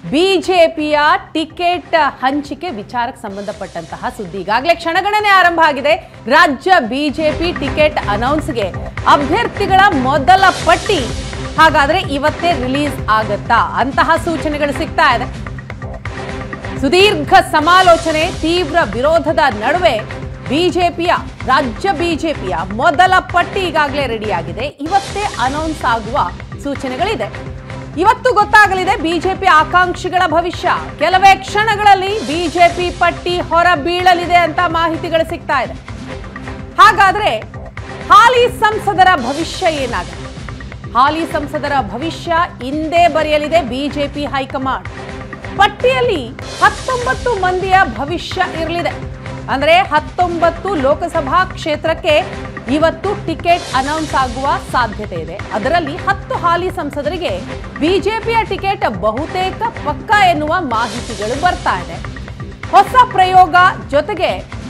ಬಿಜೆಪಿಯ ಟಿಕೆಟ್ ಹಂಚಿಕೆ ವಿಚಾರಕ್ಕೆ ಸಂಬಂಧಪಟ್ಟಂತಹ ಸುದ್ದಿ ಈಗಾಗಲೇ ಕ್ಷಣಗಣನೆ ಆರಂಭ ಆಗಿದೆ ರಾಜ್ಯ ಬಿಜೆಪಿ ಟಿಕೆಟ್ ಅನೌನ್ಸ್ಗೆ ಅಭ್ಯರ್ಥಿಗಳ ಮೊದಲ ಪಟ್ಟಿ ಹಾಗಾದ್ರೆ ಇವತ್ತೇ ರಿಲೀಸ್ ಆಗತ್ತಾ ಅಂತಹ ಸೂಚನೆಗಳು ಸಿಗ್ತಾ ಇದೆ ಸುದೀರ್ಘ ಸಮಾಲೋಚನೆ ತೀವ್ರ ವಿರೋಧದ ನಡುವೆ ಬಿಜೆಪಿಯ ರಾಜ್ಯ ಬಿಜೆಪಿಯ ಮೊದಲ ಪಟ್ಟಿ ಈಗಾಗಲೇ ರೆಡಿಯಾಗಿದೆ ಇವತ್ತೇ ಅನೌನ್ಸ್ ಆಗುವ ಸೂಚನೆಗಳಿದೆ ಇವತ್ತು ಗೊತ್ತಾಗಲಿದೆ ಬಿಜೆಪಿ ಆಕಾಂಕ್ಷಿಗಳ ಭವಿಷ್ಯ ಕೆಲವೇ ಕ್ಷಣಗಳಲ್ಲಿ ಬಿಜೆಪಿ ಪಟ್ಟಿ ಹೊರ ಬೀಳಲಿದೆ ಅಂತ ಮಾಹಿತಿಗಳು ಸಿಗ್ತಾ ಇದೆ ಹಾಗಾದ್ರೆ ಹಾಲಿ ಸಂಸದರ ಭವಿಷ್ಯ ಏನಾಗುತ್ತೆ ಹಾಲಿ ಸಂಸದರ ಭವಿಷ್ಯ ಇಂದೇ ಬರೆಯಲಿದೆ ಬಿಜೆಪಿ ಹೈಕಮಾಂಡ್ ಪಟ್ಟಿಯಲ್ಲಿ ಹತ್ತೊಂಬತ್ತು ಮಂದಿಯ ಭವಿಷ್ಯ ಇರಲಿದೆ ಅಂದ್ರೆ ಹತ್ತೊಂಬತ್ತು ಲೋಕಸಭಾ ಕ್ಷೇತ್ರಕ್ಕೆ ಇವತ್ತು ಟಿಕೆಟ್ ಅನೌನ್ಸ್ ಆಗುವ ಸಾಧ್ಯತೆ ಇದೆ ಅದರಲ್ಲಿ ಹತ್ತು ಹಾಲಿ ಸಂಸದರಿಗೆ ಬಿಜೆಪಿಯ ಟಿಕೆಟ್ ಬಹುತೇಕ ಪಕ್ಕ ಎನ್ನುವ ಮಾಹಿತಿಗಳು ಬರ್ತಾ ಇದೆ ಹೊಸ ಪ್ರಯೋಗ ಜೊತೆಗೆ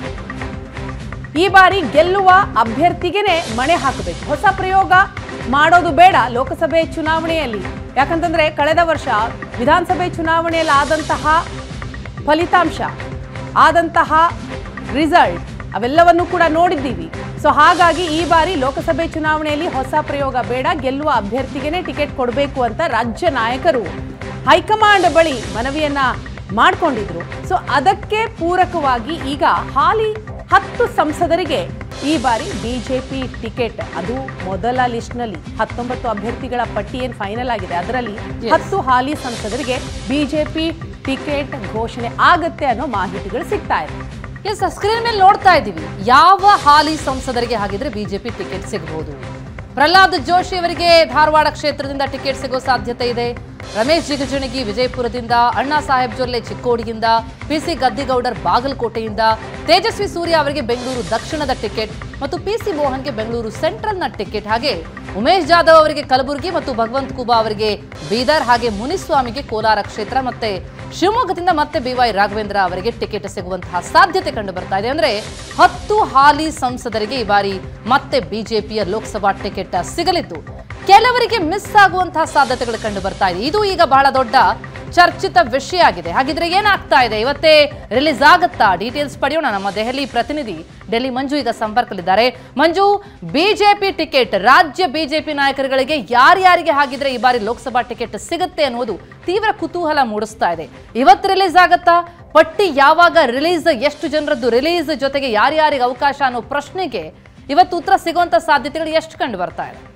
ಈ ಬಾರಿ ಗೆಲ್ಲುವ ಅಭ್ಯರ್ಥಿಗೆನೆ ಮಣೆ ಹಾಕಬೇಕು ಹೊಸ ಪ್ರಯೋಗ ಮಾಡೋದು ಬೇಡ ಲೋಕಸಭೆ ಚುನಾವಣೆಯಲ್ಲಿ ಯಾಕಂತಂದ್ರೆ ಕಳೆದ ವರ್ಷ ವಿಧಾನಸಭೆ ಚುನಾವಣೆಯಲ್ಲಿ ಆದಂತಹ ಫಲಿತಾಂಶ ಆದಂತಹ ರಿಸಲ್ಟ್ ಅವೆಲ್ಲವನ್ನು ಕೂಡ ನೋಡಿದ್ದೀವಿ ಸೊ ಹಾಗಾಗಿ ಈ ಬಾರಿ ಲೋಕಸಭೆ ಚುನಾವಣೆಯಲ್ಲಿ ಹೊಸ ಪ್ರಯೋಗ ಬೇಡ ಗೆಲ್ಲುವ ಅಭ್ಯರ್ಥಿಗೆನೆ ಟಿಕೆಟ್ ಕೊಡಬೇಕು ಅಂತ ರಾಜ್ಯ ನಾಯಕರು ಹೈಕಮಾಂಡ್ ಬಳಿ ಮನವಿಯನ್ನ ಮಾಡಿಕೊಂಡಿದ್ರು ಸೊ ಅದಕ್ಕೆ ಪೂರಕವಾಗಿ ಈಗ ಹಾಲಿ ಹತ್ತು ಸಂಸದರಿಗೆ ಈ ಬಾರಿ ಬಿಜೆಪಿ ಟಿಕೆಟ್ ಅದು ಮೊದಲ ಲಿಸ್ಟ್ನಲ್ಲಿ ಹತ್ತೊಂಬತ್ತು ಅಭ್ಯರ್ಥಿಗಳ ಪಟ್ಟಿ ಏನು ಫೈನಲ್ ಆಗಿದೆ ಅದರಲ್ಲಿ ಹತ್ತು ಹಾಲಿ ಸಂಸದರಿಗೆ ಬಿಜೆಪಿ ಟಿಕೆಟ್ ಘೋಷಣೆ ಆಗತ್ತೆ ಅನ್ನೋ ಮಾಹಿತಿಗಳು ಸಿಗ್ತಾ ಇದೆ ಎಸ್ ಸ್ಕ್ರೀನ್ ಮೇಲೆ ನೋಡ್ತಾ ಇದ್ದೀವಿ ಯಾವ ಹಾಲಿ ಸಂಸದರಿಗೆ ಹಾಗಿದ್ರೆ ಬಿಜೆಪಿ ಟಿಕೆಟ್ ಸಿಗಬಹುದು ಪ್ರಹ್ಲಾದ್ ಜೋಶಿ ಅವರಿಗೆ ಧಾರವಾಡ ಕ್ಷೇತ್ರದಿಂದ ಟಿಕೆಟ್ ಸಿಗೋ ಸಾಧ್ಯತೆ ಇದೆ ರಮೇಶ್ ಜಿಗಜಿಣಗಿ ವಿಜಯಪುರದಿಂದ ಅಣ್ಣಾ ಸಾಹೇಬ್ ಜೊಲ್ಲೆ ಚಿಕ್ಕೋಡಿಯಿಂದ ಪಿಸಿ ಗದ್ದಿಗೌಡರ್ ಬಾಗಲಕೋಟೆಯಿಂದ ತೇಜಸ್ವಿ ಸೂರ್ಯ ಅವರಿಗೆ ಬೆಂಗಳೂರು ದಕ್ಷಿಣದ ಟಿಕೆಟ್ ಮತ್ತು ಪಿಸಿ ಮೋಹನ್ಗೆ ಬೆಂಗಳೂರು ಸೆಂಟ್ರಲ್ನ ಟಿಕೆಟ್ ಹಾಗೆ ಉಮೇಶ್ ಜಾಧವ್ ಅವರಿಗೆ ಕಲಬುರಗಿ ಮತ್ತು ಭಗವಂತ್ ಕುಬಾ ಅವರಿಗೆ ಬೀದರ್ ಹಾಗೆ ಮುನಿಸ್ವಾಮಿಗೆ ಕೋಲಾರ ಕ್ಷೇತ್ರ ಮತ್ತೆ ಶಿವಮೊಗ್ಗದಿಂದ ಮತ್ತೆ ಬಿವೈ ರಾಘವೇಂದ್ರ ಅವರಿಗೆ ಟಿಕೆಟ್ ಸಿಗುವಂತಹ ಸಾಧ್ಯತೆ ಕಂಡು ಬರ್ತಾ ಇದೆ ಅಂದ್ರೆ ಹತ್ತು ಹಾಲಿ ಸಂಸದರಿಗೆ ಈ ಬಾರಿ ಮತ್ತೆ ಬಿಜೆಪಿಯ ಲೋಕಸಭಾ ಟಿಕೆಟ್ ಸಿಗಲಿದ್ದು ಕೆಲವರಿಗೆ ಮಿಸ್ ಆಗುವಂತಹ ಸಾಧ್ಯತೆಗಳು ಕಂಡು ಬರ್ತಾ ಇದೆ ಇದು ಈಗ ಬಹಳ ದೊಡ್ಡ ಚರ್ಚಿತ ವಿಷಯ ಆಗಿದೆ ಹಾಗಿದ್ರೆ ಏನಾಗ್ತಾ ಇದೆ ಇವತ್ತೇ ರಿಲೀಸ್ ಆಗುತ್ತಾ ಡೀಟೇಲ್ಸ್ ಪಡೆಯೋಣ ನಮ್ಮ ದೆಹಲಿ ಪ್ರತಿನಿಧಿ ಡೆಲ್ಲಿ ಮಂಜು ಈಗ ಸಂಪರ್ಕದಲ್ಲಿದ್ದಾರೆ ಮಂಜು ಬಿಜೆಪಿ ಟಿಕೆಟ್ ರಾಜ್ಯ ಬಿಜೆಪಿ ನಾಯಕರುಗಳಿಗೆ ಯಾರ್ಯಾರಿಗೆ ಹಾಗಿದ್ರೆ ಈ ಬಾರಿ ಲೋಕಸಭಾ ಟಿಕೆಟ್ ಸಿಗುತ್ತೆ ಅನ್ನೋದು ತೀವ್ರ ಕುತೂಹಲ ಮೂಡಿಸ್ತಾ ಇದೆ ಇವತ್ತು ರಿಲೀಸ್ ಆಗತ್ತಾ ಪಟ್ಟಿ ಯಾವಾಗ ರಿಲೀಸ್ ಎಷ್ಟು ಜನರದ್ದು ರಿಲೀಸ್ ಜೊತೆಗೆ ಯಾರ್ಯಾರಿಗೆ ಅವಕಾಶ ಅನ್ನೋ ಪ್ರಶ್ನೆಗೆ ಇವತ್ತು ಉತ್ತರ ಸಿಗುವಂತ ಸಾಧ್ಯತೆಗಳು ಎಷ್ಟು ಕಂಡು ಬರ್ತಾ ಇದೆ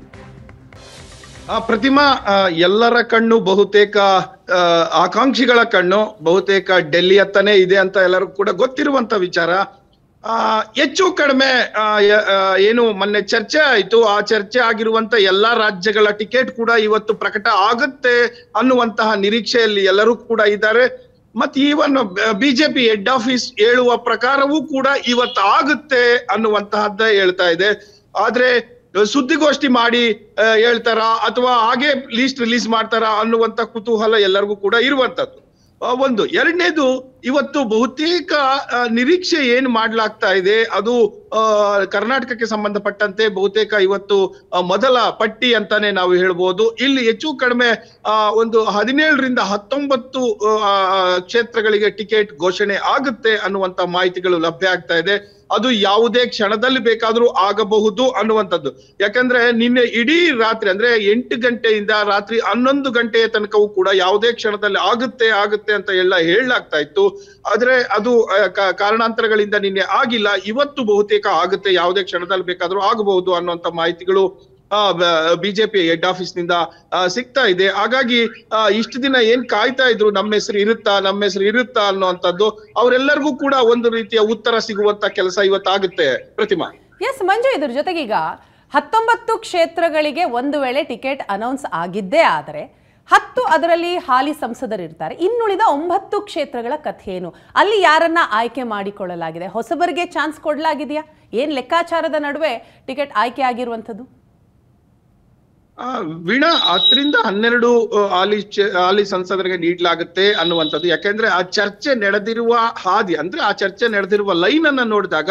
ಆ ಪ್ರತಿಮಾ ಆ, ಎಲ್ಲರ ಕಣ್ಣು ಬಹುತೇಕ ಆ, ಆಕಾಂಕ್ಷಿಗಳ ಕಣ್ಣು ಬಹುತೇಕ ಡೆಲ್ಲಿ ಹತ್ತನೇ ಇದೆ ಅಂತ ಎಲ್ಲರಿಗೂ ಕೂಡ ಗೊತ್ತಿರುವಂತ ವಿಚಾರ ಆ ಹೆಚ್ಚು ಕಡಿಮೆ ಆ, ಯ- ಆ, ಏನು ಮೊನ್ನೆ ಚರ್ಚೆ ಆಯ್ತು ಆ ಚರ್ಚೆ ಆಗಿರುವಂತ ಎಲ್ಲಾ ರಾಜ್ಯಗಳ ಟಿಕೆಟ್ ಕೂಡ ಇವತ್ತು ಪ್ರಕಟ ಆಗುತ್ತೆ ಅನ್ನುವಂತಹ ನಿರೀಕ್ಷೆಯಲ್ಲಿ ಎಲ್ಲರೂ ಕೂಡ ಇದ್ದಾರೆ ಮತ್ ಈವನ್ ಬಿಜೆಪಿ ಹೆಡ್ ಆಫೀಸ್ ಹೇಳುವ ಪ್ರಕಾರವೂ ಕೂಡ ಇವತ್ತು ಆಗುತ್ತೆ ಅನ್ನುವಂತಹದ್ದೇ ಹೇಳ್ತಾ ಇದೆ ಆದ್ರೆ ಸುದ್ದಿಗೋಷ್ಠಿ ಮಾಡಿ ಆ, ಹೇಳ್ತಾರ ಅಥವಾ ಹಾಗೆ ಲೀಸ್ಟ್ ರಿಲೀಸ್ ಮಾಡ್ತಾರ ಅನ್ನುವಂತ ಕುತೂಹಲ ಎಲ್ಲರಿಗೂ ಕೂಡ ಇರುವಂತದ್ದು ಆ, ಒಂದು ಎರಡನೇದು ಇವತ್ತು ಬಹುತೇಕ ಆ, ನಿರೀಕ್ಷೆ ಏನ್ ಮಾಡ್ಲಾಗ್ತಾ ಇದೆ ಅದು ಆ, ಕರ್ನಾಟಕಕ್ಕೆ ಸಂಬಂಧಪಟ್ಟಂತೆ ಬಹುತೇಕ ಇವತ್ತು ಆ, ಮೊದಲ ಪಟ್ಟಿ ಅಂತಾನೆ ನಾವು ಹೇಳ್ಬೋದು ಇಲ್ಲಿ ಹೆಚ್ಚು ಕಡಿಮೆ ಆ, ಒಂದು ಹದಿನೇಳರಿಂದ ಹತ್ತೊಂಬತ್ತು ಆ, ಕ್ಷೇತ್ರಗಳಿಗೆ ಟಿಕೆಟ್ ಘೋಷಣೆ ಆಗುತ್ತೆ ಅನ್ನುವಂತ ಮಾಹಿತಿಗಳು ಲಭ್ಯ ಆಗ್ತಾ ಇದೆ ಅದು ಯಾವುದೇ ಕ್ಷಣದಲ್ಲಿ ಬೇಕಾದ್ರೂ ಆಗಬಹುದು ಅನ್ನುವಂಥದ್ದು ಯಾಕಂದ್ರೆ ನಿನ್ನೆ ಇಡೀ ರಾತ್ರಿ ಅಂದ್ರೆ ಎಂಟು ಗಂಟೆಯಿಂದ ರಾತ್ರಿ ಹನ್ನೊಂದು ಗಂಟೆಯ ತನಕವೂ ಕೂಡ ಯಾವುದೇ ಕ್ಷಣದಲ್ಲಿ ಆಗುತ್ತೆ ಆಗುತ್ತೆ ಅಂತ ಎಲ್ಲ ಹೇಳಲಾಗ್ತಾ ಇತ್ತು ಆದ್ರೆ ಅದು ಆ, ಕ- ಕಾರಣಾಂತರಗಳಿಂದ ನಿನ್ನೆ ಆಗಿಲ್ಲ ಇವತ್ತು ಬಹುತೇಕ ಆಗುತ್ತೆ ಯಾವುದೇ ಕ್ಷಣದಲ್ಲಿ ಬೇಕಾದ್ರೂ ಆಗಬಹುದು ಅನ್ನುವಂತ ಮಾಹಿತಿಗಳು ಬಿಜೆಪಿ ಹೆಡ್ ಆಫೀಸ್ ನಿಂದ ಆ, ಸಿಗ್ತಾ ಇದೆ ಹಾಗಾಗಿ ಆ, ಇಷ್ಟು ದಿನ ಏನ್ ಕಾಯ್ತಾ ಇದ್ರು ನಮ್ಮ ಹೆಸರು ಇರುತ್ತಾ ನಮ್ಮ ಹೆಸರು ಇರುತ್ತಾ ಅನ್ನುವಂಥದ್ದು ಅವರೆಲ್ಲರಿಗೂ ಕೂಡ ಒಂದು ರೀತಿಯ ಉತ್ತರ ಸಿಗುವಂತ ಕೆಲಸ ಇವತ್ತಾಗುತ್ತೆ ಪ್ರತಿಮಾ ಎಸ್ ಮಂಜು ಇದ್ರ ಜೊತೆಗೀಗ ಹತ್ತೊಂಬತ್ತು ಕ್ಷೇತ್ರಗಳಿಗೆ ಒಂದು ವೇಳೆ ಟಿಕೆಟ್ ಅನೌನ್ಸ್ ಆಗಿದ್ದೇ ಆದರೆ ಹತ್ತು ಅದರಲ್ಲಿ ಹಾಲಿ ಸಂಸದರಿರ್ತಾರೆ ಇನ್ನುಳಿದ ಒಂಬತ್ತು ಕ್ಷೇತ್ರಗಳ ಕಥೆ ಏನು ಅಲ್ಲಿ ಯಾರನ್ನ ಆಯ್ಕೆ ಮಾಡಿಕೊಳ್ಳಲಾಗಿದೆ ಹೊಸಬರಿಗೆ ಚಾನ್ಸ್ ಕೊಡಲಾಗಿದೆಯಾ ಏನ್ ಲೆಕ್ಕಾಚಾರದ ನಡುವೆ ಟಿಕೆಟ್ ಆಯ್ಕೆ ಆಗಿರುವಂಥದ್ದು ಆ, ವೀಣಾ ಹತ್ತರಿಂದ ಹನ್ನೆರಡು ಆ, ಹಾಲಿ ಚ- ಹಾಲಿ ಸಂಸದರಿಗೆ ನೀಡಲಾಗುತ್ತೆ ಅನ್ನುವಂಥದ್ದು ಯಾಕೆಂದ್ರೆ ಆ ಚರ್ಚೆ ನಡೆದಿರುವ ಹಾದಿ ಅಂದ್ರೆ ಆ ಚರ್ಚೆ ನಡೆದಿರುವ ಲೈನ್ ಅನ್ನ ನೋಡಿದಾಗ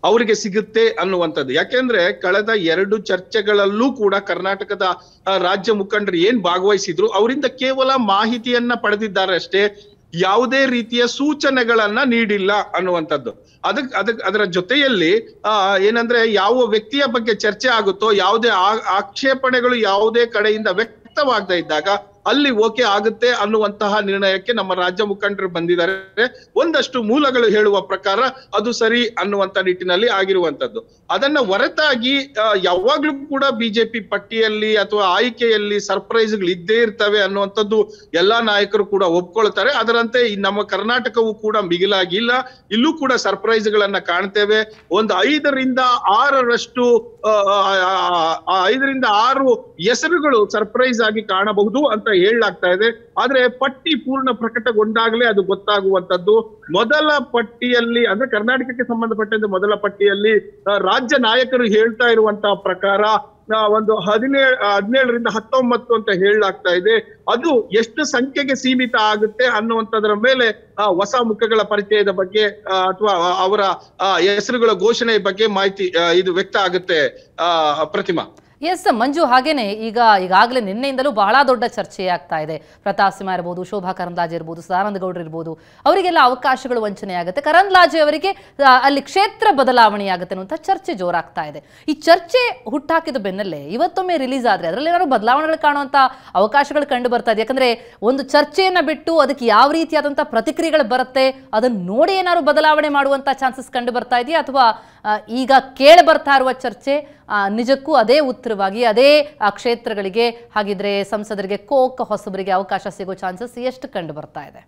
ಅವರಿಗೆ ಸಿಗುತ್ತೆ ಅನ್ನುವಂಥದ್ದು ಯಾಕೆಂದ್ರೆ ಕಳೆದ ಎರಡು ಚರ್ಚೆಗಳಲ್ಲೂ ಕೂಡ ಕರ್ನಾಟಕದ ಆ, ರಾಜ್ಯ ಮುಖಂಡರು ಏನ್ ಭಾಗವಹಿಸಿದ್ರು ಅವರಿಂದ ಕೇವಲ ಮಾಹಿತಿಯನ್ನ ಪಡೆದಿದ್ದಾರೆ ಅಷ್ಟೇ ಯಾವುದೇ ರೀತಿಯ ಸೂಚನೆಗಳನ್ನ ನೀಡಿಲ್ಲ ಅನ್ನುವಂಥದ್ದು ಅದಕ್ ಅದಕ್ ಅದರ ಜೊತೆಯಲ್ಲಿ ಆ ಏನಂದ್ರೆ ಯಾವ ವ್ಯಕ್ತಿಯ ಬಗ್ಗೆ ಚರ್ಚೆ ಆಗುತ್ತೋ ಯಾವುದೇ ಆ- ಆಕ್ಷೇಪಣೆಗಳು ಯಾವುದೇ ಕಡೆಯಿಂದ ವ್ಯಕ್ತವಾಗದೇ ಇದ್ದಾಗ ಅಲ್ಲಿ ಓಕೆ ಆಗುತ್ತೆ ಅನ್ನುವಂತಹ ನಿರ್ಣಯಕ್ಕೆ ನಮ್ಮ ರಾಜ್ಯ ಮುಖಂಡರು ಬಂದಿದ್ದಾರೆ ಒಂದಷ್ಟು ಮೂಲಗಳು ಹೇಳುವ ಪ್ರಕಾರ ಅದು ಸರಿ ಅನ್ನುವಂತ ನಿಟ್ಟಿನಲ್ಲಿ ಆಗಿರುವಂತದ್ದು ಅದನ್ನ ಹೊರತಾಗಿ ಆ, ಯಾವಾಗ್ಲೂ ಕೂಡ ಬಿಜೆಪಿ ಪಟ್ಟಿಯಲ್ಲಿ ಅಥವಾ ಆಯ್ಕೆಯಲ್ಲಿ ಸರ್ಪ್ರೈಸ್ಗಳು ಇದ್ದೇ ಇರ್ತವೆ ಅನ್ನುವಂಥದ್ದು ಎಲ್ಲಾ ನಾಯಕರು ಕೂಡ ಒಪ್ಕೊಳ್ತಾರೆ ಅದರಂತೆ ಈ ನಮ್ಮ ಕರ್ನಾಟಕವು ಕೂಡ ಮಿಗಿಲಾಗಿಲ್ಲ ಇಲ್ಲೂ ಕೂಡ ಸರ್ಪ್ರೈಸ್ ಗಳನ್ನ ಕಾಣ್ತೇವೆ ಒಂದು ಐದರಿಂದ ಆರರಷ್ಟು ಆ, ಆ, ಆ, ಆ, ಐದರಿಂದ ಆರು ಹೆಸರುಗಳು ಸರ್ಪ್ರೈಸ್ ಆಗಿ ಕಾಣಬಹುದು ಅಂತ ಹೇಳಲಾಗ್ತಾ ಇದೆ ಆದ್ರೆ ಪಟ್ಟಿ ಪೂರ್ಣ ಪ್ರಕಟಗೊಂಡಾಗಲೇ ಅದು ಗೊತ್ತಾಗುವಂತದ್ದು ಮೊದಲ ಪಟ್ಟಿಯಲ್ಲಿ ಅಂದ್ರೆ ಕರ್ನಾಟಕಕ್ಕೆ ಸಂಬಂಧಪಟ್ಟಂತೆ ಮೊದಲ ಪಟ್ಟಿಯಲ್ಲಿ ಆ, ರಾಜ್ಯ ನಾಯಕರು ಹೇಳ್ತಾ ಇರುವಂತಹ ಪ್ರಕಾರ ಆ, ಒಂದು ಹದಿನೇಳು ಹದಿನೇಳರಿಂದ ಹತ್ತೊಂಬತ್ತು ಅಂತ ಹೇಳಲಾಗ್ತಾ ಇದೆ ಅದು ಎಷ್ಟು ಸಂಖ್ಯೆಗೆ ಸೀಮಿತ ಆಗುತ್ತೆ ಅನ್ನುವಂಥದ್ರ ಮೇಲೆ ಆ, ಹೊಸ ಮುಖಗಳ ಪರಿಚಯದ ಬಗ್ಗೆ ಆ, ಅಥವಾ ಅವರ ಆ, ಹೆಸರುಗಳ ಘೋಷಣೆ ಬಗ್ಗೆ ಮಾಹಿತಿ ಆ, ಇದು ವ್ಯಕ್ತ ಆಗುತ್ತೆ ಆ, ಪ್ರತಿಮಾ ಎಸ್ ಮಂಜು ಹಾಗೇನೆ ಈಗ ಈಗಾಗಲೇ ನಿನ್ನೆಯಿಂದಲೂ ಬಹಳ ದೊಡ್ಡ ಚರ್ಚೆ ಆಗ್ತಾ ಇದೆ ಪ್ರತಾಪ್ ಸಿಂಹ ಇರ್ಬೋದು ಶೋಭಾ ಕರಂದ್ಲಾಜೆ ಇರ್ಬೋದು ಸದಾನಂದ ಗೌಡ್ರು ಇರ್ಬೋದು ಅವರಿಗೆಲ್ಲ ಅವಕಾಶಗಳು ವಂಚನೆ ಆಗುತ್ತೆ ಕರಂದ್ಲಾಜೆ ಅವರಿಗೆ ಆ, ಅಲ್ಲಿ ಕ್ಷೇತ್ರ ಬದಲಾವಣೆ ಆಗುತ್ತೆ ಅನ್ನುವಂಥ ಚರ್ಚೆ ಜೋರಾಗ್ತಾ ಇದೆ ಈ ಚರ್ಚೆ ಹುಟ್ಟಾಕಿದ ಬೆನ್ನಲ್ಲೇ ಇವತ್ತೊಮ್ಮೆ ರಿಲೀಸ್ ಆದ್ರೆ ಅದರಲ್ಲಿ ಏನಾದ್ರು ಬದಲಾವಣೆಗಳು ಕಾಣುವಂಥ ಅವಕಾಶಗಳು ಕಂಡು ಬರ್ತಾ ಇದೆ ಯಾಕಂದ್ರೆ ಒಂದು ಚರ್ಚೆಯನ್ನ ಬಿಟ್ಟು ಅದಕ್ಕೆ ಯಾವ ರೀತಿಯಾದಂಥ ಪ್ರತಿಕ್ರಿಯೆಗಳು ಬರುತ್ತೆ ಅದನ್ನ ನೋಡಿ ಏನಾದ್ರು ಬದಲಾವಣೆ ಮಾಡುವಂಥ ಚಾನ್ಸಸ್ ಕಂಡು ಬರ್ತಾ ಇದೆಯಾ ಅಥವಾ ಆ, ಈಗ ಕೇಳಿ ಬರ್ತಾ ಇರುವ ಚರ್ಚೆ ಆ, ನಿಜಕ್ಕೂ ಅದೇ ಉತ್ತರವಾಗಿ ಅದೇ ಆ, ಕ್ಷೇತ್ರಗಳಿಗೆ ಹಾಗಿದ್ರೆ ಸಂಸದರಿಗೆ ಕೋಕ್ ಹೊಸಬರಿಗೆ ಅವಕಾಶ ಸಿಗೋ ಚಾನ್ಸಸ್ ಎಷ್ಟು ಕಂಡು ಬರ್ತಾ ಇದೆ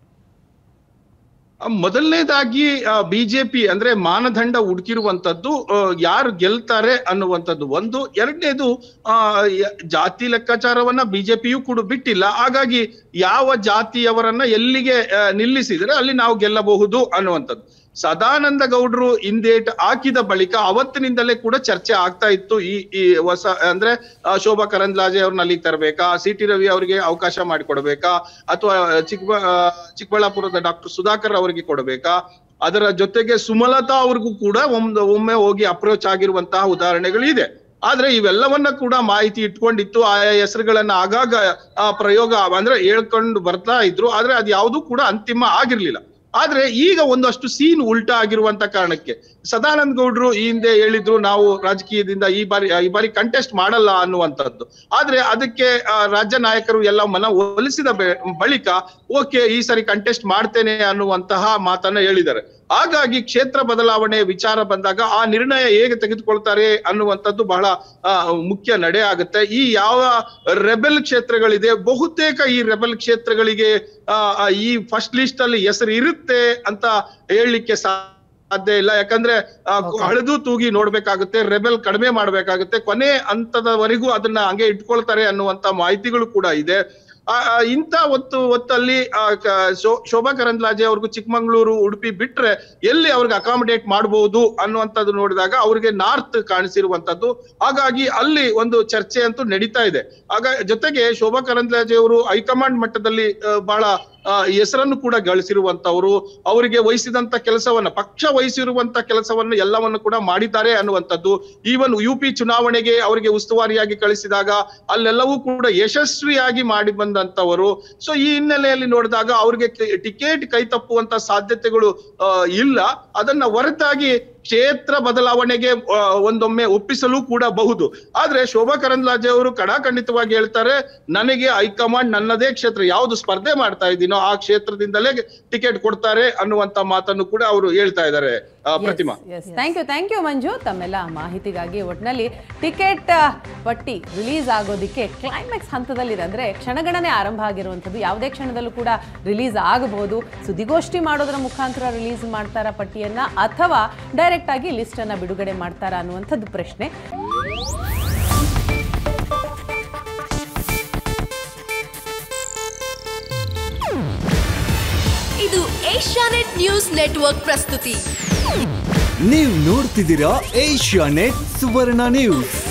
ಆ, ಮೊದಲನೇದಾಗಿ ಬಿಜೆಪಿ ಅಂದ್ರೆ ಮಾನದಂಡ ಹುಡುಕಿರುವಂತದ್ದು ಆ, ಯಾರು ಗೆಲ್ತಾರೆ ಅನ್ನುವಂಥದ್ದು ಒಂದು ಎರಡನೇದು ಆ ಯ- ಜಾತಿ ಲೆಕ್ಕಾಚಾರವನ್ನ ಬಿಜೆಪಿಯು ಕೂಡ ಬಿಟ್ಟಿಲ್ಲ ಹಾಗಾಗಿ ಯಾವ ಜಾತಿಯವರನ್ನ ಎಲ್ಲಿಗೆ ಆ, ನಿಲ್ಲಿಸಿದ್ರೆ ಅಲ್ಲಿ ನಾವು ಗೆಲ್ಲಬಹುದು ಅನ್ನುವಂಥದ್ದು ಸದಾನಂದ ಗೌಡ್ರು ಹಿಂದೇಟ್ ಹಾಕಿದ ಬಳಿಕ ಅವತ್ತಿನಿಂದಲೇ ಕೂಡ ಚರ್ಚೆ ಆಗ್ತಾ ಇತ್ತು ಈ ಈ ಹೊಸ ಅಂದ್ರೆ ಆ, ಶೋಭಾ ಕರಂದ್ಲಾಜೆ ಅವ್ರನ್ನ ಅಲ್ಲಿಗೆ ತರಬೇಕಾ ಸಿ ಟಿ ರವಿ ಅವರಿಗೆ ಅವಕಾಶ ಮಾಡಿಕೊಡ್ಬೇಕಾ ಅಥವಾ ಚಿಕ್ಕಬ ಆ, ಚಿಕ್ಕಬಳ್ಳಾಪುರದ ಡಾಕ್ಟರ್ ಸುಧಾಕರ್ ಅವರಿಗೆ ಕೊಡಬೇಕಾ ಅದರ ಜೊತೆಗೆ ಸುಮಲತಾ ಅವ್ರಿಗೂ ಕೂಡ ಒಂದು ಒಮ್ಮೆ ಹೋಗಿ ಅಪ್ರೋಚ್ ಆಗಿರುವಂತಹ ಉದಾಹರಣೆಗಳು ಇದೆ ಆದ್ರೆ ಇವೆಲ್ಲವನ್ನ ಕೂಡ ಮಾಹಿತಿ ಇಟ್ಕೊಂಡಿತ್ತು ಆಯಾ ಹೆಸರುಗಳನ್ನ ಆಗಾಗ ಆ ಪ್ರಯೋಗ ಅಂದ್ರೆ ಹೇಳ್ಕೊಂಡು ಬರ್ತಾ ಇದ್ರು ಆದ್ರೆ ಅದು ಯಾವುದು ಕೂಡ ಅಂತಿಮ ಆಗಿರ್ಲಿಲ್ಲ ಆದ್ರೆ ಈಗ ಒಂದಷ್ಟು ಸೀನ್ ಉಲ್ಟಾ ಆಗಿರುವಂತ ಕಾರಣಕ್ಕೆ ಸದಾನಂದ ಗೌಡ್ರು ಈ ಹಿಂದೆ ಹೇಳಿದ್ರು ನಾವು ರಾಜಕೀಯದಿಂದ ಈ ಬಾರಿ ಈ ಬಾರಿ ಕಂಟೆಸ್ಟ್ ಮಾಡಲ್ಲ ಅನ್ನುವಂಥದ್ದು ಆದ್ರೆ ಅದಕ್ಕೆ ಆ, ರಾಜ್ಯ ನಾಯಕರು ಎಲ್ಲ ಮನ ಒಲಿಸಿದ ಬೆ- ಬಳಿಕ ಓಕೆ ಈ ಸರಿ ಕಂಟೆಸ್ಟ್ ಮಾಡ್ತೇನೆ ಅನ್ನುವಂತಹ ಮಾತನ್ನ ಹೇಳಿದ್ದಾರೆ ಹಾಗಾಗಿ ಕ್ಷೇತ್ರ ಬದಲಾವಣೆ ವಿಚಾರ ಬಂದಾಗ ಆ ನಿರ್ಣಯ ಹೇಗೆ ತೆಗೆದುಕೊಳ್ತಾರೆ ಅನ್ನುವಂಥದ್ದು ಬಹಳ ಆ, ಮುಖ್ಯ ನಡೆ ಆಗುತ್ತೆ ಈ ಯಾವ ರೆಬೆಲ್ ಕ್ಷೇತ್ರಗಳಿದೆ ಬಹುತೇಕ ಈ ರೆಬೆಲ್ ಕ್ಷೇತ್ರಗಳಿಗೆ ಆ, ಆ, ಈ ಫಸ್ಟ್ ಲಿಸ್ಟ್ ಅಲ್ಲಿ ಹೆಸರು ಇರುತ್ತೆ ಅಂತ ಹೇಳಲಿಕ್ಕೆ ಸಾಧ್ಯ ಇಲ್ಲ ಯಾಕಂದ್ರೆ ಆ, Okay. ಹಳೆದು ತೂಗಿ ನೋಡ್ಬೇಕಾಗುತ್ತೆ ರೆಬೆಲ್ ಕಡಿಮೆ ಮಾಡ್ಬೇಕಾಗುತ್ತೆ ಕೊನೆ ಹಂತದವರೆಗೂ ಅದನ್ನ ಹಂಗೆ ಇಟ್ಕೊಳ್ತಾರೆ ಅನ್ನುವಂತ ಮಾಹಿತಿಗಳು ಕೂಡ ಇದೆ ಆ, ಆ, ಇಂಥ ಹೊತ್ತು ಹೊತ್ತಲ್ಲಿ ಆ, ಕ- ಶೋ- ಶೋಭಾ ಕರಂದ್ಲಾಜೆ ಅವ್ರಿಗೂ ಚಿಕ್ಕಮಂಗ್ಳೂರು ಉಡುಪಿ ಬಿಟ್ರೆ ಎಲ್ಲಿ ಅವ್ರಿಗೆ ಅಕಾಮಿಡೇಟ್ ಮಾಡಬಹುದು ಅನ್ನುವಂಥದ್ದು ನೋಡಿದಾಗ ಅವ್ರಿಗೆ ನಾರ್ತ್ ಕಾಣಿಸಿರುವಂತದ್ದು ಹಾಗಾಗಿ ಅಲ್ಲಿ ಒಂದು ಚರ್ಚೆ ಅಂತೂ ನಡೀತಾ ಇದೆ ಆಗ ಜೊತೆಗೆ ಶೋಭಾ ಕರಂದ್ಲಾಜೆ ಅವರು ಹೈಕಮಾಂಡ್ ಮಟ್ಟದಲ್ಲಿ ಆ, ಬಹಳ ಆ, ಹೆಸರನ್ನು ಕೂಡ ಗಳಿಸಿರುವಂತವರು ಅವರಿಗೆ ವಹಿಸಿದಂತ ಕೆಲಸವನ್ನ ಪಕ್ಷ ವಹಿಸಿರುವಂತ ಕೆಲಸವನ್ನು ಎಲ್ಲವನ್ನು ಕೂಡ ಮಾಡಿದ್ದಾರೆ ಅನ್ನುವಂಥದ್ದು ಈವನ್ ಯು ಪಿ ಚುನಾವಣೆಗೆ ಅವರಿಗೆ ಉಸ್ತುವಾರಿಯಾಗಿ ಕಳಿಸಿದಾಗ ಅಲ್ಲೆಲ್ಲವೂ ಕೂಡ ಯಶಸ್ವಿಯಾಗಿ ಮಾಡಿ ಬಂದಂತವರು ಸೊ ಈ ಹಿನ್ನೆಲೆಯಲ್ಲಿ ನೋಡಿದಾಗ ಅವ್ರಿಗೆ ಟಿಕೆಟ್ ಕೈ ತಪ್ಪುವಂತ ಸಾಧ್ಯತೆಗಳು ಆ, ಇಲ್ಲ ಅದನ್ನ ಹೊರತಾಗಿ ಕ್ಷೇತ್ರ ಬದಲಾವಣೆಗೆ ಆ, ಒಂದೊಮ್ಮೆ ಒಪ್ಪಿಸಲು ಕೂಡ ಬಹುದು ಆದ್ರೆ ಶೋಭಾ ಕರಂದ್ಲಾಜೆ ಅವರು ಕಡಾಖಂಡಿತವಾಗಿ ಹೇಳ್ತಾರೆ ನನಗೆ ಹೈಕಮಾಂಡ್ ನನ್ನದೇ ಕ್ಷೇತ್ರ ಯಾವ್ದು ಸ್ಪರ್ಧೆ ಮಾಡ್ತಾ ಇದ್ದೀನೋ ಆ ಕ್ಷೇತ್ರದಿಂದಲೇ ಟಿಕೆಟ್ ಕೊಡ್ತಾರೆ ಅನ್ನುವಂತ ಮಾತನ್ನು ಕೂಡ ಅವರು ಹೇಳ್ತಾ ಇದ್ದಾರೆ ಆ, Pratima yes thank you thank you Manju ತಮ್ಮೆಲ್ಲ ಮಾಹಿತಿಗಾಗಿ ಒಟ್ಟಿನಲ್ಲಿ ಟಿಕೆಟ್ ಪಟ್ಟಿ ರಿಲೀಸ್ ಆಗೋದಕ್ಕೆ ಕ್ಲೈಮ್ಯಾಕ್ಸ್ ಹಂತದಲ್ಲಿದೆ ಅಂದ್ರೆ ಕ್ಷಣಗಣನೆ ಆರಂಭ ಆಗಿರುವಂಥದ್ದು ಯಾವುದೇ ಕ್ಷಣದಲ್ಲೂ ಕೂಡ ರಿಲೀಸ್ ಆಗಬಹುದು ಸುದ್ದಿಗೋಷ್ಠಿ ಮಾಡೋದ್ರ ಮುಖಾಂತರ ರಿಲೀಸ್ ಮಾಡ್ತಾರಾ ಪಟ್ಟಿಯನ್ನ ಅಥವಾ ಡೈರೆಕ್ಟ್ ಆಗಿ ಲಿಸ್ಟ್ ಅನ್ನ ಬಿಡುಗಡೆ ಮಾಡ್ತಾರಾ ಅನ್ನುವಂಥದ್ದು ಪ್ರಶ್ನೆ ಇದು ಏಷ್ಯಾನೆಟ್ ನ್ಯೂಸ್ ನೆಟ್ವರ್ಕ್ ಪ್ರಸ್ತುತಿ ನೀವು ನೋಡ್ತಿದ್ದೀರಾ ಏಷ್ಯಾ ನೆಟ್ ಸುವರ್ಣ ನ್ಯೂಸ್